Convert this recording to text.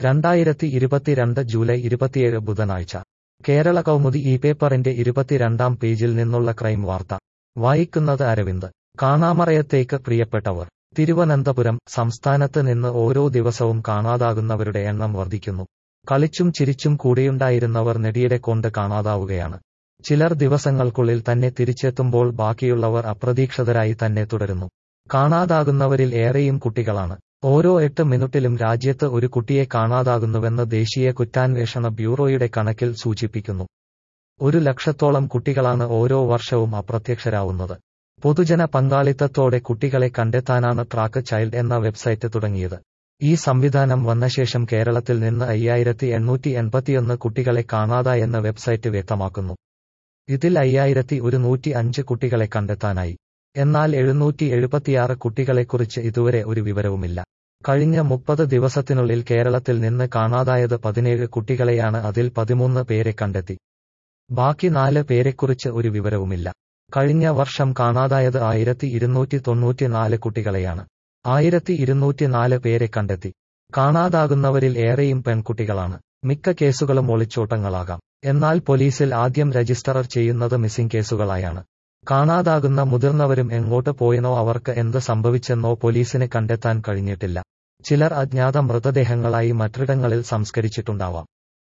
രണ്ടായിരത്തി ഇരുപത്തിരണ്ട് ജൂലൈ ഇരുപത്തിയേഴ് ബുധനാഴ്ച കേരള കൗമുദി ഈ പേപ്പറിന്റെ ഇരുപത്തിരണ്ടാം പേജിൽ നിന്നുള്ള ക്രൈം വാർത്ത വായിക്കുന്നത് അരവിന്ദ് കാണാമറയത്തേക്ക് പ്രിയപ്പെട്ടവർ തിരുവനന്തപുരം സംസ്ഥാനത്ത് നിന്ന് ഓരോ ദിവസവും കാണാതാകുന്നവരുടെ എണ്ണം വർദ്ധിക്കുന്നു കളിച്ചും ചിരിച്ചും കൂടെയുണ്ടായിരുന്നവർ നെടിയുടെ കൊണ്ട് കാണാതാവുകയാണ് ചിലർ ദിവസങ്ങൾക്കുള്ളിൽ തന്നെ തിരിച്ചെത്തുമ്പോൾ ബാക്കിയുള്ളവർ അപ്രതീക്ഷിതരായി തന്നെ തുടരുന്നു കാണാതാകുന്നവരിൽ ഏറെയും കുട്ടികളാണ് ഓരോ എട്ട് മിനിറ്റിലും രാജ്യത്ത് ഒരു കുട്ടിയെ കാണാതാകുന്നുവെന്ന് ദേശീയ കുറ്റാന്വേഷണ ബ്യൂറോയുടെ കണക്കിൽ സൂചിപ്പിക്കുന്നു ഒരു ലക്ഷത്തോളം കുട്ടികളാണ് ഓരോ വർഷവും അപ്രത്യക്ഷരാവുന്നത് പൊതുജന പങ്കാളിത്തത്തോടെ കുട്ടികളെ കണ്ടെത്താനാണ് ട്രാക്ക് ചൈൽഡ് എന്ന വെബ്സൈറ്റ് തുടങ്ങിയത് ഈ സംവിധാനം വന്നശേഷം കേരളത്തിൽ നിന്ന് അയ്യായിരത്തി എണ്ണൂറ്റി എൺപത്തിയൊന്ന് കുട്ടികളെ കാണാതായെന്ന് വെബ്സൈറ്റ് വ്യക്തമാക്കുന്നു ഇതിൽ അയ്യായിരത്തി ഒരുന്നൂറ്റി അഞ്ച് കുട്ടികളെ കണ്ടെത്താനായി എന്നാൽ എഴുന്നൂറ്റി എഴുപത്തിയാറ് കുട്ടികളെക്കുറിച്ച് ഇതുവരെ ഒരു വിവരവുമില്ല കഴിഞ്ഞ മുപ്പത് ദിവസത്തിനുള്ളിൽ കേരളത്തിൽ നിന്ന് കാണാതായത് പതിനേഴ് കുട്ടികളെയാണ് അതിൽ പതിമൂന്ന് പേരെ കണ്ടെത്തി ബാക്കി നാല് പേരെക്കുറിച്ച് ഒരു വിവരവുമില്ല കഴിഞ്ഞ വർഷം കാണാതായത് ആയിരത്തി ഇരുന്നൂറ്റി തൊണ്ണൂറ്റിനാല് കുട്ടികളെയാണ് ആയിരത്തി ഇരുന്നൂറ്റിനാല് പേരെ കണ്ടെത്തി കാണാതാകുന്നവരിൽ ഏറെയും പെൺകുട്ടികളാണ് മിക്ക കേസുകളും ഒളിച്ചോട്ടങ്ങളാകാം എന്നാൽ പോലീസിൽ ആദ്യം രജിസ്റ്റർ ചെയ്യുന്നത് മിസ്സിംഗ് കേസുകളായാണ് കാണാതാകുന്ന മുതിർന്നവരും എങ്ങോട്ട് പോയെന്നോ അവർക്ക് എന്ത് സംഭവിച്ചെന്നോ പോലീസിന് കണ്ടെത്താൻ കഴിഞ്ഞിട്ടില്ല ചിലർ അജ്ഞാത മൃതദേഹങ്ങളായി മറ്റിടങ്ങളിൽ സംസ്കരിച്ചിട്ടുണ്ടാവാം